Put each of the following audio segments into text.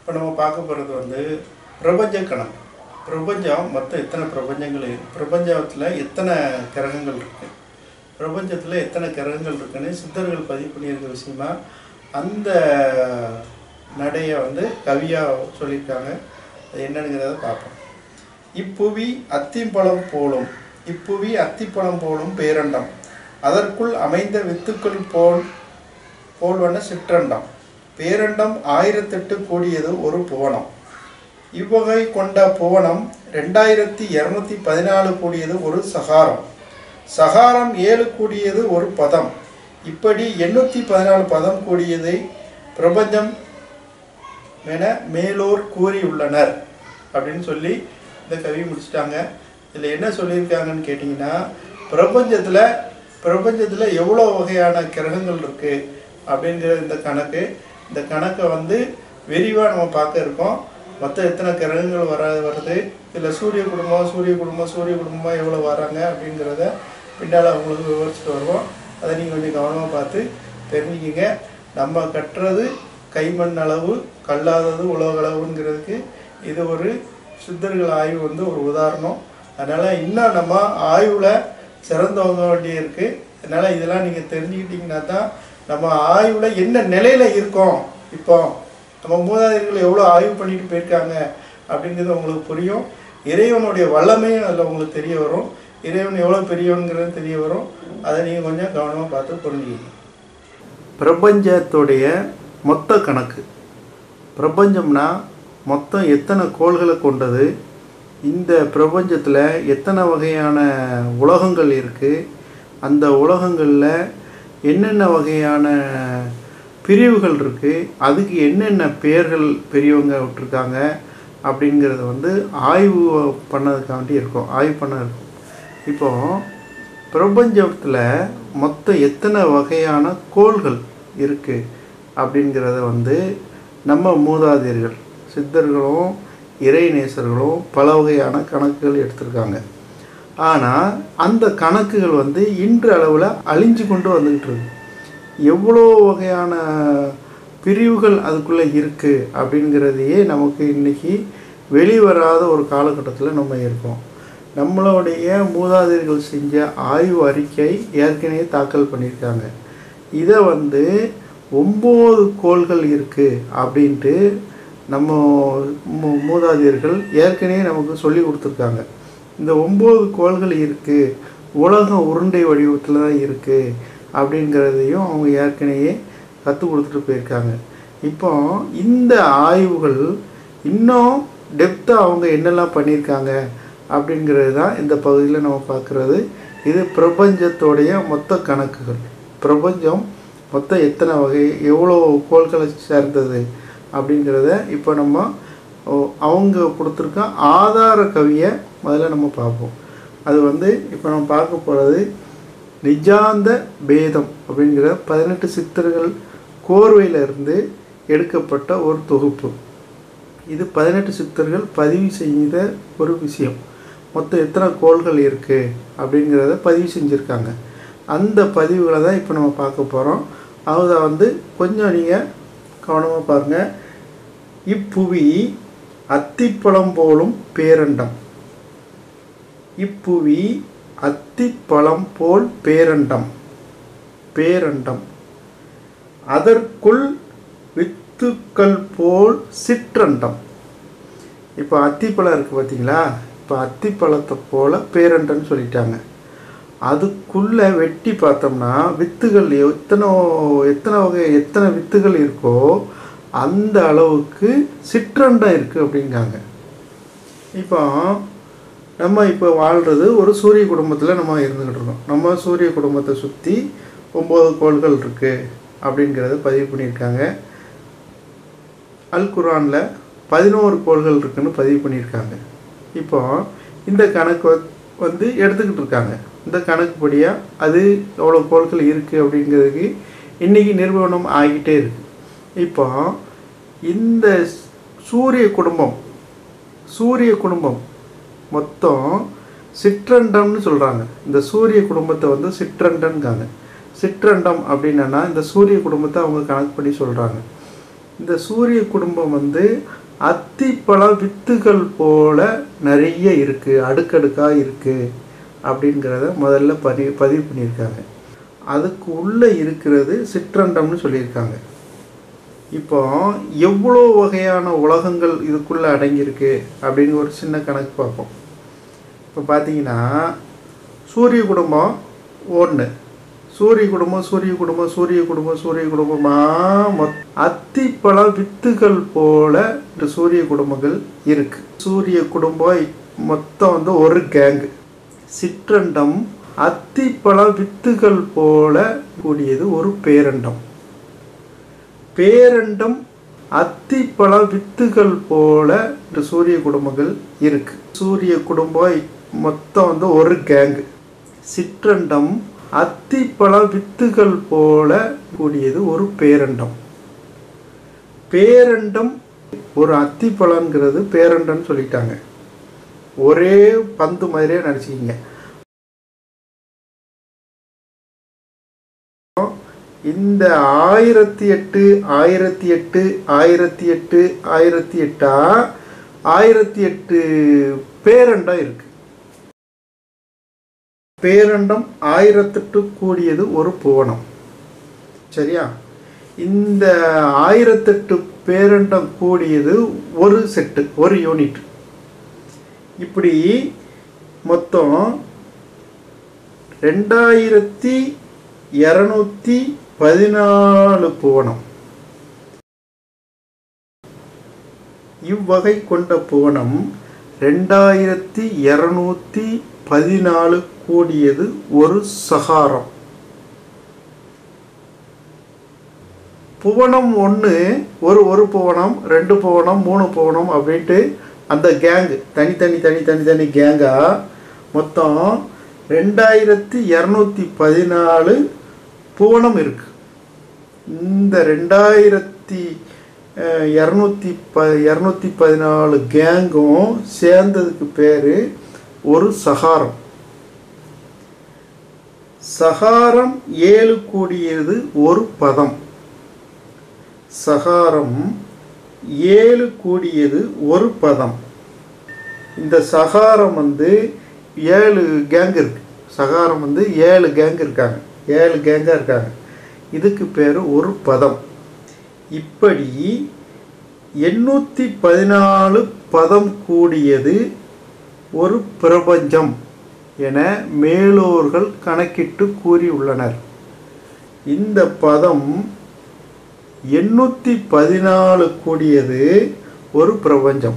இப்போ நம்ம பார்க்க போகிறது வந்து பிரபஞ்ச கணக்கு பிரபஞ்சம் மொத்தம் எத்தனை பிரபஞ்சங்கள் இருக்கு பிரபஞ்சத்தில் எத்தனை கிரகங்கள் இருக்குது பிரபஞ்சத்தில் எத்தனை கிரகங்கள் இருக்குன்னு சித்தர்கள் பதிவு பண்ணியிருக்க விஷயமா அந்த நடையை வந்து கவியாக சொல்லியிருக்காங்க அது என்னங்கிறத பார்ப்போம் இப்புவி அத்திப்பழம் போலும் இப்புவி அத்திப்பழம் போலும் பேரண்டம் அதற்குள் அமைந்த வித்துக்கள் போல் போல்வன சிற்றண்டம் பேரண்டம் ஆயிரத்தெட்டு கூடியது ஒரு புவனம் இவ்வகை கொண்ட புவனம் ரெண்டாயிரத்தி இரநூத்தி பதினாலு கூடியது ஒரு சகாரம் சகாரம் ஏழு கூடியது ஒரு பதம் இப்படி எண்ணூற்றி பதினாலு பதம் கூடியதை பிரபஞ்சம் என மேலோர் கூறியுள்ளனர் அப்படின்னு சொல்லி இந்த கவி முடிச்சிட்டாங்க இதில் என்ன சொல்லியிருக்காங்கன்னு கேட்டிங்கன்னா பிரபஞ்சத்தில் பிரபஞ்சத்தில் எவ்வளோ வகையான கிரகங்கள் இருக்குது அப்படிங்கிற இந்த கணக்கு இந்த கணக்கை வந்து விரிவாக நம்ம பார்க்க இருக்கோம் மொத்தம் எத்தனை கிரகங்கள் வர வருது இதில் சூரிய குடும்பம் சூரிய குடும்பம் சூரிய குடும்பமாக எவ்வளோ வராங்க அப்படிங்கிறத பின்னால் அவங்களுக்கு விவரிச்சுட்டு வருவோம் அதை நீங்கள் கொஞ்சம் கவனமாக பார்த்து தெரிஞ்சுக்கிங்க நம்ம கட்டுறது கைமண் அளவு கல்லாதது உலக அளவுங்கிறதுக்கு இது ஒரு சித்தர்கள் ஆய்வு வந்து ஒரு உதாரணம் அதனால் இன்னும் நம்ம ஆய்வில் சிறந்தவங்க வேண்டி இருக்குது அதனால் இதெல்லாம் நீங்கள் தெரிஞ்சுக்கிட்டிங்கன்னா தான் நம்ம ஆய்வில் என்ன நிலையில் இருக்கோம் இப்போ நம்ம மூதாதையர்கள் எவ்வளோ ஆய்வு பண்ணிட்டு போயிருக்காங்க அப்படிங்கிறது உங்களுக்கு புரியும் இறைவனுடைய வல்லமையும் அதில் உங்களுக்கு தெரிய வரும் இறைவன் எவ்வளோ பெரியவங்கிறது தெரிய வரும் அதை நீங்கள் கொஞ்சம் கவனமாக பார்த்து புரிஞ்சுக்கணும் பிரபஞ்சத்துடைய மொத்த கணக்கு பிரபஞ்சம்னா மொத்தம் எத்தனை கோள்களை கொண்டது இந்த பிரபஞ்சத்தில் எத்தனை வகையான உலகங்கள் இருக்குது அந்த உலகங்களில் என்னென்ன வகையான பிரிவுகள் இருக்குது அதுக்கு என்னென்ன பெயர்கள் பெரியவங்க விட்டுருக்காங்க அப்படிங்கிறத வந்து ஆய்வு பண்ணதுக்காண்டி இருக்கும் ஆய்வு பண்ண இருக்கும் இப்போது பிரபஞ்சத்தில் மொத்தம் எத்தனை வகையான கோள்கள் இருக்குது அப்படிங்கிறத வந்து நம்ம மூதாதையர்கள் சித்தர்களும் இறைநேசர்களும் பல வகையான கணக்குகள் எடுத்திருக்காங்க ஆனால் அந்த கணக்குகள் வந்து இன்று அளவில் அழிஞ்சு கொண்டு வந்துக்கிட்டு இருக்கு எவ்வளோ வகையான பிரிவுகள் அதுக்குள்ளே இருக்குது அப்படிங்கிறதையே நமக்கு இன்றைக்கி வெளிவராத ஒரு காலகட்டத்தில் நம்ம இருக்கோம் நம்மளுடைய மூதாதையர்கள் செஞ்ச ஆய்வு அறிக்கை ஏற்கனவே தாக்கல் பண்ணியிருக்காங்க இதை வந்து ஒம்பது கோள்கள் இருக்குது அப்படின்ட்டு நம்ம மூ மூதாதையர்கள் ஏற்கனவே நமக்கு சொல்லி கொடுத்துருக்காங்க இந்த ஒம்பது கோள்கள் இருக்குது உலகம் உருண்டை வடிவத்தில் தான் இருக்குது அப்படிங்கிறதையும் அவங்க ஏற்கனவே கற்றுக் கொடுத்துட்டு போயிருக்காங்க இப்போ இந்த ஆய்வுகள் இன்னும் டெப்த்தாக அவங்க என்னெல்லாம் பண்ணியிருக்காங்க அப்படிங்கிறது தான் இந்த பகுதியில் நம்ம பார்க்குறது இது பிரபஞ்சத்தோடைய மொத்த கணக்குகள் பிரபஞ்சம் மொத்தம் எத்தனை வகை எவ்வளோ கோள்களை சேர்ந்தது அப்படிங்கிறத இப்போ நம்ம அவங்க கொடுத்துருக்க ஆதார கவியை முதல்ல நம்ம பார்ப்போம் அது வந்து இப்போ நம்ம பார்க்க போகிறது நிஜாந்த பேதம் அப்படிங்கிற பதினெட்டு சித்தர்கள் கோர்வையிலிருந்து எடுக்கப்பட்ட ஒரு தொகுப்பு இது பதினெட்டு சித்தர்கள் பதிவு செய்த ஒரு விஷயம் மொத்தம் எத்தனை கோள்கள் இருக்குது அப்படிங்கிறத பதிவு செஞ்சுருக்காங்க அந்த பதிவுகளை தான் இப்போ நம்ம பார்க்க போகிறோம் அதை வந்து கொஞ்சம் நீங்கள் கவனமாக பாருங்கள் இப்புவி அத்திப்பழம் போலும் பேரண்டம் இப்புவி அத்திப்பழம் போல் பேரண்டம் பேரண்டம் அதற்குள் வித்துக்கள் போல் சிற்றண்டம் இப்போ அத்திப்பழம் இருக்குது பார்த்தீங்களா இப்போ அத்திப்பழத்தை போல் பேரண்டம்னு சொல்லிட்டாங்க அதுக்குள்ளே வெட்டி பார்த்தோம்னா வித்துகள் எத்தனை எத்தனை வகை எத்தனை வித்துகள் இருக்கோ அந்த அளவுக்கு சிற்றண்டம் இருக்குது அப்படிங்காங்க இப்போ நம்ம இப்போ வாழ்கிறது ஒரு சூரிய குடும்பத்தில் நம்ம இருந்துக்கிட்டு இருக்கோம் நம்ம சூரிய குடும்பத்தை சுற்றி ஒம்பது கோள்கள் இருக்குது அப்படிங்கிறத பதிவு பண்ணியிருக்காங்க அல் குரானில் பதினோரு கோள்கள் இருக்குன்னு பதிவு பண்ணியிருக்காங்க இப்போ இந்த கணக்கு வந்து எடுத்துக்கிட்டு இருக்காங்க இந்த கணக்குப்படியாக அது எவ்வளோ கோள்கள் இருக்குது அப்படிங்கிறதுக்கு இன்றைக்கி நிறுவனம் ஆகிட்டே இருக்குது இப்போ இந்த சூரிய குடும்பம் சூரிய குடும்பம் மொத்தம் சிற்றண்டம்னு சொல்கிறாங்க இந்த சூரிய குடும்பத்தை வந்து சிற்றண்டன்காங்க சிற்றண்டம் அப்படின்னா இந்த சூரிய குடும்பத்தை அவங்க கணக்கு பண்ணி சொல்கிறாங்க இந்த சூரிய குடும்பம் வந்து அத்திப்பழ வித்துகள் போல நிறைய இருக்குது அடுக்கடுக்காக இருக்குது அப்படிங்கிறத முதல்ல பதிவு பதிவு பண்ணியிருக்காங்க அதுக்கு உள்ளே இருக்கிறது சிற்றண்டம்னு சொல்லியிருக்காங்க இப்போ எவ்வளோ வகையான உலகங்கள் இதுக்குள்ளே அடங்கியிருக்கு அப்படின்னு ஒரு சின்ன கணக்கு பார்ப்போம் இப்போ பார்த்தீங்கன்னா சூரிய குடும்பம் ஒன்று சூரிய குடும்பம் சூரிய குடும்பம் சூரிய குடும்பம் சூரிய குடும்பமாக மொத் அத்திப்பழ வித்துகள் போல இந்த சூரிய குடும்பங்கள் இருக்கு சூரிய குடும்பம் மொத்தம் வந்து ஒரு கேங்கு சிற்றண்டம் அத்திப்பழ வித்துகள் போல கூடியது ஒரு பேரண்டம் பேரண்டம் அத்திப்பழ வித்துகள் போல இந்த சூரிய குடும்பங்கள் இருக்கு சூரிய குடும்பம் மொத்தம் வந்து ஒரு கேங்கு சிற்றண்டம் அத்திப்பழ வித்துகள் போல கூடியது ஒரு பேரண்டம் பேரண்டம் ஒரு அத்திப்பழங்கிறது பேரண்டம்னு சொல்லிட்டாங்க ஒரே பந்து மாதிரியே நினச்சிக்கிங்க இந்த ஆயிரத்தி எட்டு ஆயிரத்தி எட்டு ஆயிரத்தி எட்டு ஆயிரத்தி எட்டா ஆயிரத்தி எட்டு பேரண்டம் இருக்கு பேரண்டம் ஆயிரத்தெட்டு கூடியது ஒரு புவனம் சரியா இந்த ஆயிரத்தெட்டு பேரண்டம் கூடியது ஒரு செட்டு ஒரு யூனிட் இப்படி மொத்தம் ரெண்டாயிரத்தி இரநூத்தி பதினாலு புவனம் இவ்வகை கொண்ட புவனம் ரெண்டாயிரத்தி இரநூத்தி பதினாலு கூடியது ஒரு சகாரம் புவனம் ஒன்று ஒரு ஒரு புவனம் ரெண்டு புவனம் மூணு புவனம் அப்படின்ட்டு அந்த கேங்கு தனித்தனி தனி தனி தனி கேங்காக மொத்தம் ரெண்டாயிரத்தி இரநூத்தி பதினாலு புவனம் இருக்கு இந்த ரெண்டாயிரத்தி இரநூத்தி ப இரநூத்தி பதினாலு கேங்கும் சேர்ந்ததுக்கு பேர் ஒரு சகாரம் சகாரம் ஏழு கூடியது ஒரு பதம் சகாரம் ஏழு கூடியது ஒரு பதம் இந்த சகாரம் வந்து ஏழு கேங் இருக்கு சகாரம் வந்து ஏழு கேங் இருக்காங்க ஏழு கேங்காக இருக்காங்க இதுக்கு பேர் ஒரு பதம் இப்படி எண்ணூற்றி பதினாலு பதம் கூடியது ஒரு பிரபஞ்சம் என மேலோர்கள் கணக்கிட்டு கூறியுள்ளனர் இந்த பதம் எண்ணூற்றி பதினாலு கூடியது ஒரு பிரபஞ்சம்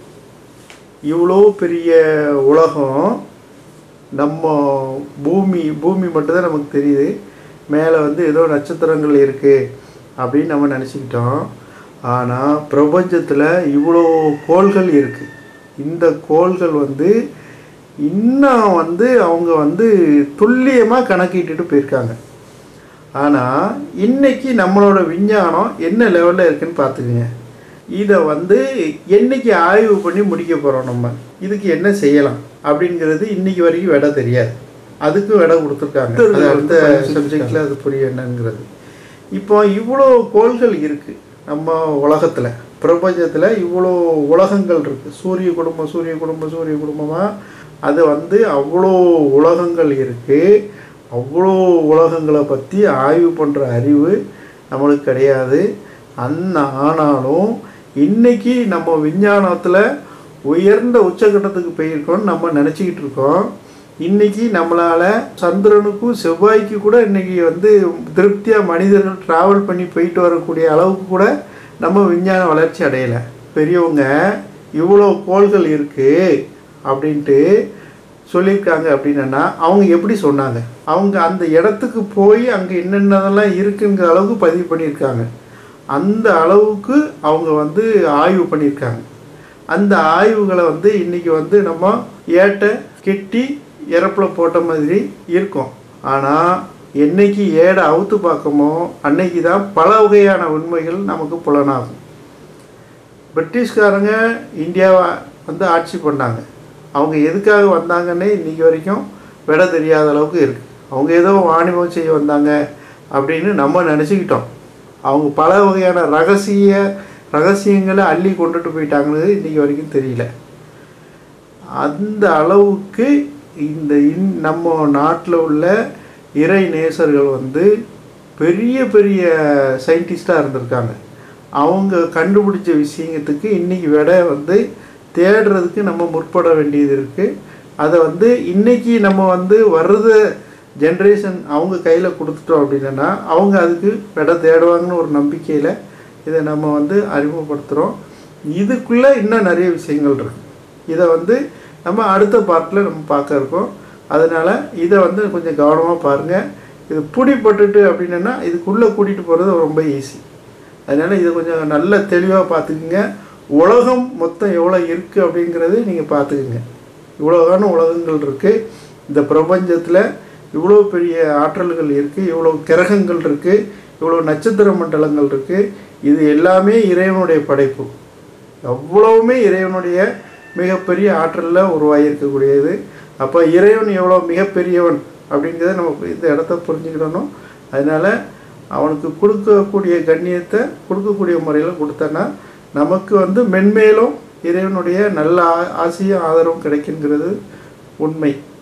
இவ்வளோ பெரிய உலகம் நம்ம பூமி பூமி மட்டும்தான் நமக்கு தெரியுது மேலே வந்து ஏதோ நட்சத்திரங்கள் இருக்குது அப்படின்னு நம்ம நினச்சிக்கிட்டோம் ஆனால் பிரபஞ்சத்தில் இவ்வளோ கோள்கள் இருக்குது இந்த கோள்கள் வந்து இன்னும் வந்து அவங்க வந்து துல்லியமாக கணக்கிட்டுட்டு போயிருக்காங்க ஆனால் இன்னைக்கு நம்மளோட விஞ்ஞானம் என்ன லெவலில் இருக்குன்னு பார்த்துக்குங்க இதை வந்து என்னைக்கு ஆய்வு பண்ணி முடிக்க போகிறோம் நம்ம இதுக்கு என்ன செய்யலாம் அப்படிங்கிறது இன்னைக்கு வரைக்கும் விட தெரியாது அதுக்கும் விட கொடுத்துருக்காங்க அது அடுத்த சப்ஜெக்டில் அது புரிய என்னங்கிறது இப்போ இவ்வளோ கோள்கள் இருக்குது நம்ம உலகத்தில் பிரபஞ்சத்தில் இவ்வளோ உலகங்கள் இருக்குது சூரிய குடும்பம் சூரிய குடும்பம் சூரிய குடும்பமாக அது வந்து அவ்வளோ உலகங்கள் இருக்குது அவ்வளோ உலகங்களை பற்றி ஆய்வு பண்ணுற அறிவு நம்மளுக்கு கிடையாது அந் ஆனாலும் இன்னைக்கு நம்ம விஞ்ஞானத்தில் உயர்ந்த உச்சகட்டத்துக்கு போயிருக்கோம்னு நம்ம நினச்சிக்கிட்டு இருக்கோம் இன்னைக்கு நம்மளால் சந்திரனுக்கும் செவ்வாய்க்கு கூட இன்னைக்கு வந்து திருப்தியாக மனிதர்கள் ட்ராவல் பண்ணி போயிட்டு வரக்கூடிய அளவுக்கு கூட நம்ம விஞ்ஞான வளர்ச்சி அடையலை பெரியவங்க இவ்வளோ கோள்கள் இருக்குது அப்படின்ட்டு சொல்லியிருக்காங்க அப்படின்னா அவங்க எப்படி சொன்னாங்க அவங்க அந்த இடத்துக்கு போய் அங்கே என்னென்னதெல்லாம் இருக்குங்கிற அளவுக்கு பதிவு பண்ணியிருக்காங்க அந்த அளவுக்கு அவங்க வந்து ஆய்வு பண்ணியிருக்காங்க அந்த ஆய்வுகளை வந்து இன்றைக்கி வந்து நம்ம ஏட்டை கெட்டி இறப்பில் போட்ட மாதிரி இருக்கும் ஆனால் என்னைக்கு ஏடை அவுத்து பார்க்கமோ அன்னைக்கு தான் பல வகையான உண்மைகள் நமக்கு புலனாகும் பிரிட்டிஷ்காரங்க இந்தியாவை வந்து ஆட்சி பண்ணாங்க அவங்க எதுக்காக வந்தாங்கன்னே இன்றைக்கி வரைக்கும் விட தெரியாத அளவுக்கு இருக்குது அவங்க ஏதோ வாணிபம் செய்ய வந்தாங்க அப்படின்னு நம்ம நினச்சிக்கிட்டோம் அவங்க பல வகையான ரகசிய ரகசியங்களை அள்ளி கொண்டுட்டு போயிட்டாங்கிறது இன்றைக்கி வரைக்கும் தெரியல அந்த அளவுக்கு இந்த இன் நம்ம நாட்டில் உள்ள இறை நேசர்கள் வந்து பெரிய பெரிய சயின்டிஸ்டாக இருந்திருக்காங்க அவங்க கண்டுபிடிச்ச விஷயத்துக்கு இன்றைக்கி விட வந்து தேடுறதுக்கு நம்ம முற்பட வேண்டியது இருக்குது அதை வந்து இன்றைக்கி நம்ம வந்து வர்றது ஜென்ரேஷன் அவங்க கையில் கொடுத்துட்டோம் அப்படின்னா அவங்க அதுக்கு விட தேடுவாங்கன்னு ஒரு நம்பிக்கையில் இதை நம்ம வந்து அறிமுகப்படுத்துகிறோம் இதுக்குள்ளே இன்னும் நிறைய விஷயங்கள் இருக்கு இதை வந்து நம்ம அடுத்த பார்ட்டில் நம்ம பார்க்க இருக்கோம் அதனால் இதை வந்து கொஞ்சம் கவனமாக பாருங்கள் இது பிடிப்பட்டுட்டு அப்படின்னா இதுக்குள்ளே கூட்டிகிட்டு போகிறது ரொம்ப ஈஸி அதனால் இதை கொஞ்சம் நல்ல தெளிவாக பார்த்துக்குங்க உலகம் மொத்தம் எவ்வளோ இருக்குது அப்படிங்கிறது நீங்கள் பார்த்துக்குங்க இவ்வளோகான உலகங்கள் இருக்குது இந்த பிரபஞ்சத்தில் இவ்வளோ பெரிய ஆற்றல்கள் இருக்குது இவ்வளோ கிரகங்கள் இருக்குது இவ்வளோ நட்சத்திர மண்டலங்கள் இருக்குது இது எல்லாமே இறைவனுடைய படைப்பு எவ்வளவுமே இறைவனுடைய மிகப்பெரிய ஆற்றலில் உருவாகியிருக்கக்கூடியது அப்போ இறைவன் எவ்வளோ மிகப்பெரியவன் அப்படிங்கிறத நம்ம இந்த இடத்த புரிஞ்சுக்கிடணும் அதனால் அவனுக்கு கொடுக்கக்கூடிய கண்ணியத்தை கொடுக்கக்கூடிய முறையில் கொடுத்தனா நமக்கு வந்து மென்மேலும் இறைவனுடைய நல்ல ஆ- ஆசையும் ஆதரவும் கிடைக்குங்கிறது உண்மை